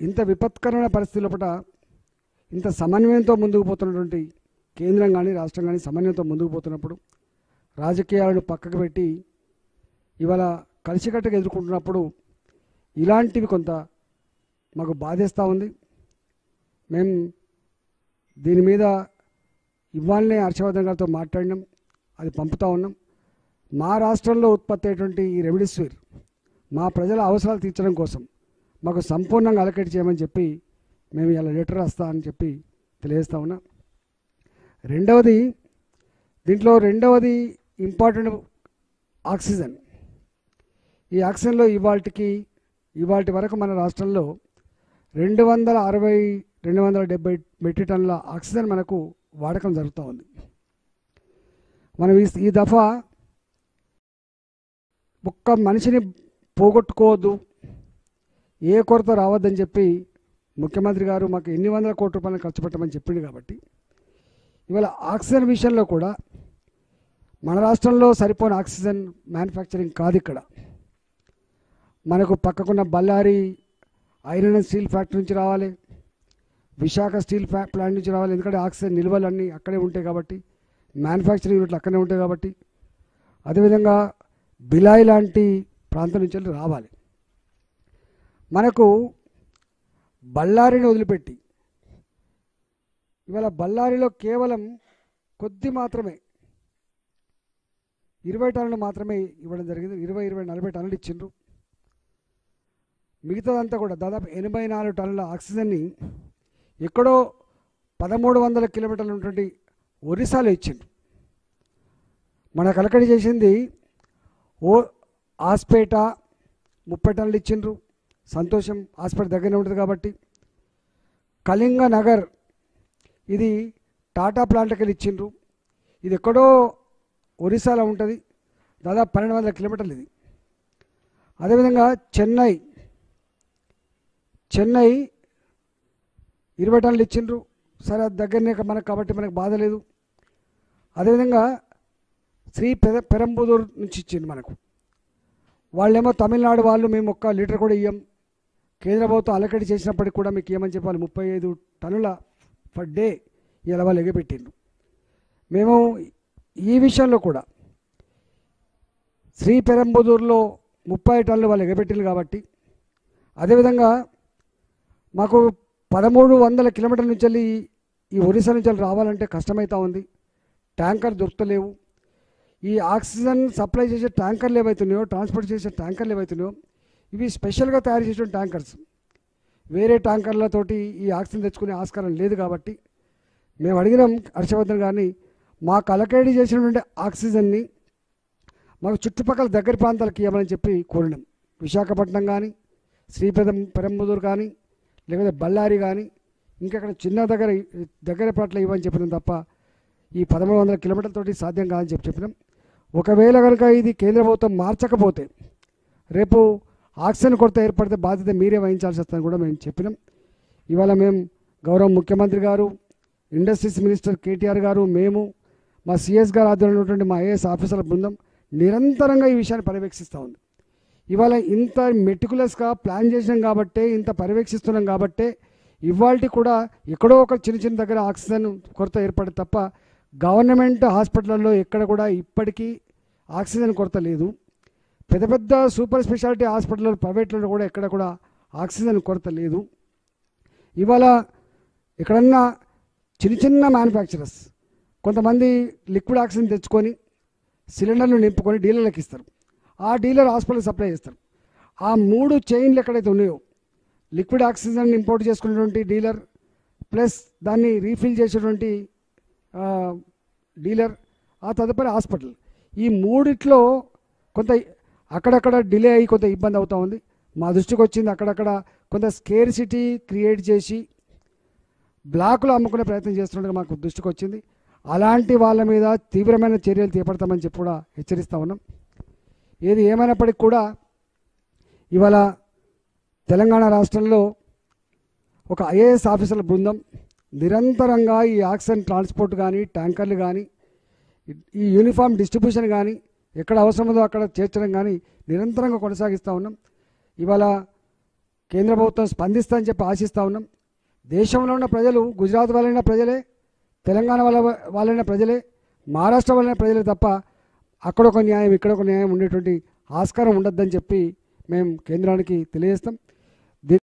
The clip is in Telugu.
ఇంత విపత్కరమైన పరిస్థితి లోపల ఇంత సమన్వయంతో ముందుకు పోతున్నటువంటి కేంద్రం కానీ రాష్ట్రం కానీ సమన్వయంతో ముందుకు పోతున్నప్పుడు రాజకీయాలను పక్కకు పెట్టి ఇవాళ కలిసికట్టుగా ఎదుర్కొంటున్నప్పుడు ఇలాంటివి కొంత మాకు బాధేస్తూ ఉంది మేము దీని మీద ఇవాళనే హర్షవర్ధన్ గారితో మాట్లాడినాం అది పంపుతా ఉన్నాం మా రాష్ట్రంలో ఉత్పత్తి అయ్యేటువంటి ఈ రెమిడిసివిర్ మా ప్రజల అవసరాలు తీర్చడం కోసం మాకు సంపూర్ణంగా అలకేట్ చేయమని చెప్పి మేము ఇలా లెటర్ రాస్తా అని చెప్పి తెలియజేస్తా ఉన్నా రెండవది దీంట్లో రెండవది ఇంపార్టెంట్ ఆక్సిజన్ ఈ ఆక్సిజన్లో ఇవాళకి ఇవాటి వరకు మన రాష్ట్రంలో రెండు వందల అరవై రెండు వందల డెబ్బై మెట్రిక్ టన్నుల ఆక్సిజన్ మనకు వాడకం జరుగుతూ ఉంది మనం ఈ ఈ దఫా ఒక్క మనిషిని పోగొట్టుకోవద్దు ఏ కొరత రావద్దని చెప్పి ముఖ్యమంత్రి గారు మాకు ఎన్ని వందల కోట్ల రూపాయలు ఖర్చు పెట్టమని చెప్పింది కాబట్టి ఇవాళ ఆక్సిజన్ విషయంలో కూడా మన రాష్ట్రంలో సరిపోని ఆక్సిజన్ మ్యానుఫ్యాక్చరింగ్ కాదు ఇక్కడ మనకు పక్కకున్న Bellary iron and steel factory నుంచి రావాలి విశాఖ స్టీల్ ఫ్యా ప్లాంట్ నుంచి రావాలి ఎందుకంటే ఆక్సిజన్ నిల్వలు అన్నీ అక్కడే ఉంటాయి కాబట్టి మ్యానుఫ్యాక్చరింగ్ యూనిట్లు అక్కడే ఉంటాయి కాబట్టి అదేవిధంగా బిలాయి లాంటి ప్రాంతం నుంచి వెళ్ళి రావాలి మనకు బళ్ళారిని వదిలిపెట్టి ఇవాళ బళ్ళారిలో కేవలం కొద్ది మాత్రమే ఇరవై టన్నులు మాత్రమే ఇవ్వడం జరిగింది ఇరవై ఇరవై నలభై టన్నులు ఇచ్చిండ్రు మిగతాదంతా కూడా దాదాపు ఎనభై నాలుగు టన్నుల ఆక్సిజన్ని ఎక్కడో పదమూడు వందల కిలోమీటర్లు ఉన్నటువంటి ఒరిస్సాలో ఇచ్చిండ్రు మన కలకడి చేసింది ఓ ఆస్పేట ముప్పై టన్నులు ఇచ్చిండ్రు సంతోషం హాస్పిటల్ దగ్గరనే ఉంటుంది కాబట్టి కళింగ నగర్ ఇది టాటా ప్లాంట్కి వెళ్ళి ఇచ్చిండ్రు ఇది ఎక్కడో ఒరిస్సాలో ఉంటుంది దాదాపు పన్నెండు వందల కిలోమీటర్లు ఇది అదేవిధంగా చెన్నై చెన్నై ఇరవై టన్నులు ఇచ్చిండ్రు సరే అది దగ్గరనే మనకు కాబట్టి మనకు బాధ లేదు అదేవిధంగా శ్రీ పెర పెరంబుదూర్ నుంచి ఇచ్చింది మనకు వాళ్ళేమో తమిళనాడు వాళ్ళు మేము ఒక్క లీటర్ కూడా ఇయ్యం కేంద్ర ప్రభుత్వం అలకటి చేసినప్పటికి కూడా మీకు ఏమని చెప్పాలి ముప్పై ఐదు టన్నుల పర్ డే ఇలా వాళ్ళు ఎగపెట్టిండ్రు మేము ఈ విషయంలో కూడా శ్రీ పెరంబుదూరులో ముప్పై టన్నులు వాళ్ళు ఎగపెట్టిండ్రు కాబట్టి అదేవిధంగా మాకు పదమూడు వందల కిలోమీటర్ల నుంచి వెళ్ళి ఈ ఒరిస్సా నుంచి వెళ్ళి రావాలంటే కష్టమవుతా ఉంది ట్యాంకర్ దొరుకుతలేవు ఈ ఆక్సిజన్ సప్లై చేసే ట్యాంకర్లు ఏవైతున్నాయో ట్రాన్స్పోర్ట్ చేసే ట్యాంకర్లు ఏవైతున్నాయో ఇవి స్పెషల్గా తయారు చేసిన ట్యాంకర్స్ వేరే ట్యాంకర్లతోటి ఈ ఆక్సిజన్ తెచ్చుకునే ఆస్కారం లేదు కాబట్టి మేము అడిగినాం హర్షవర్ధన్ గారిని మాకు అలకేడి చేసినటువంటి ఆక్సిజన్ని మాకు చుట్టుపక్కల దగ్గర ప్రాంతాలకు ఇవ్వమని చెప్పి కోరినాం విశాఖపట్నం కానీ శ్రీపెదం పెరంబుదూరు కానీ లేకపోతే బళ్ళారి కానీ ఇంకెక్కడ చిన్న దగ్గర దగ్గర పట్ల ఇవ్వని చెప్పినాం తప్ప ఈ పదమూడు వందల కిలోమీటర్లతోటి సాధ్యం కాదని చెప్పి చెప్పినాం ఒకవేళ కనుక ఇది కేంద్ర ప్రభుత్వం మార్చకపోతే రేపు ఆక్సిజన్ కొరత ఏర్పడితే బాధ్యత మీరే వహించాల్సి వస్తుందని కూడా మేము చెప్పినాం ఇవాళ మేము గౌరవ ముఖ్యమంత్రి గారు ఇండస్ట్రీస్ మినిస్టర్ కేటీఆర్ గారు మేము మా సిఎస్ గారు ఆధ్వర్యంలో ఉన్నటువంటి మా ఐఏఎస్ ఆఫీసర్ల బృందం నిరంతరంగా ఈ విషయాన్ని పర్యవేక్షిస్తూ ఉంది ఇవాళ ఇంత మెటికులస్గా ప్లాన్ చేసినాం కాబట్టే ఇంత పర్యవేక్షిస్తున్నాం కాబట్టే ఇవాళ కూడా ఎక్కడో ఒక చిన్న చిన్న దగ్గర ఆక్సిజన్ కొరత ఏర్పడి తప్ప గవర్నమెంట్ హాస్పిటల్లో ఎక్కడ కూడా ఇప్పటికీ ఆక్సిజన్ కొరత లేదు పెద్ద పెద్ద సూపర్ స్పెషాలిటీ హాస్పిటల్లో ప్రైవేట్లో కూడా ఎక్కడ కూడా ఆక్సిజన్ కొరత లేదు ఇవాళ ఎక్కడన్నా చిన్న చిన్న మ్యానుఫ్యాక్చరర్స్ కొంతమంది లిక్విడ్ ఆక్సిజన్ తెచ్చుకొని సిలిండర్లు నింపుకొని డీలర్లకు ఇస్తారు ఆ డీలర్ హాస్పిటల్కి సప్లై చేస్తారు ఆ మూడు చైన్లు ఎక్కడైతే ఉన్నాయో లిక్విడ్ ఆక్సిజన్ ఇంపోర్ట్ చేసుకున్నటువంటి డీలర్ ప్లస్ దాన్ని రీఫిల్ చేసేటువంటి ఆ, డీలర్ ఆ తదుపరి హాస్పిటల్ ఈ మూడిట్లో కొంత అక్కడక్కడ డిలే అయ్యి కొంత ఇబ్బంది అవుతూ ఉంది మా దృష్టికి వచ్చింది అక్కడక్కడ కొంత స్కేర్ సిటీ క్రియేట్ చేసి బ్లాకులు అమ్ముకునే ప్రయత్నం చేస్తున్నట్టుగా మాకు దృష్టికి వచ్చింది అలాంటి వాళ్ళ మీద తీవ్రమైన చర్యలు చేపడతామని చెప్పి కూడా హెచ్చరిస్తూ ఉన్నాం ఏది ఏమైనప్పటికీ కూడా ఇవాళ తెలంగాణ రాష్ట్రంలో ఒక ఐఏఎస్ ఆఫీసర్ల బృందం నిరంతరంగా ఈ ఆక్సిజన్ ట్రాన్స్పోర్ట్ కానీ ట్యాంకర్లు కానీ ఈ యూనిఫామ్ డిస్ట్రిబ్యూషన్ కానీ ఎక్కడ అవసరమో అక్కడ చేర్చడం కానీ నిరంతరంగా కొనసాగిస్తూ ఉన్నాం ఇవాళ కేంద్ర ప్రభుత్వం స్పందిస్తుందని చెప్పి ఆశిస్తూ ఉన్నాం దేశంలో ఉన్న ప్రజలు గుజరాత్ వాళ్ళైన ప్రజలే తెలంగాణ వాళ్ళ వాళ్ళైన ప్రజలే మహారాష్ట్ర వాళ్ళైన ప్రజలే తప్ప అక్కడ ఒక న్యాయం ఇక్కడ ఒక న్యాయం ఉండేటువంటి ఆస్కారం ఉండొద్దని చెప్పి మేము కేంద్రానికి తెలియజేస్తాం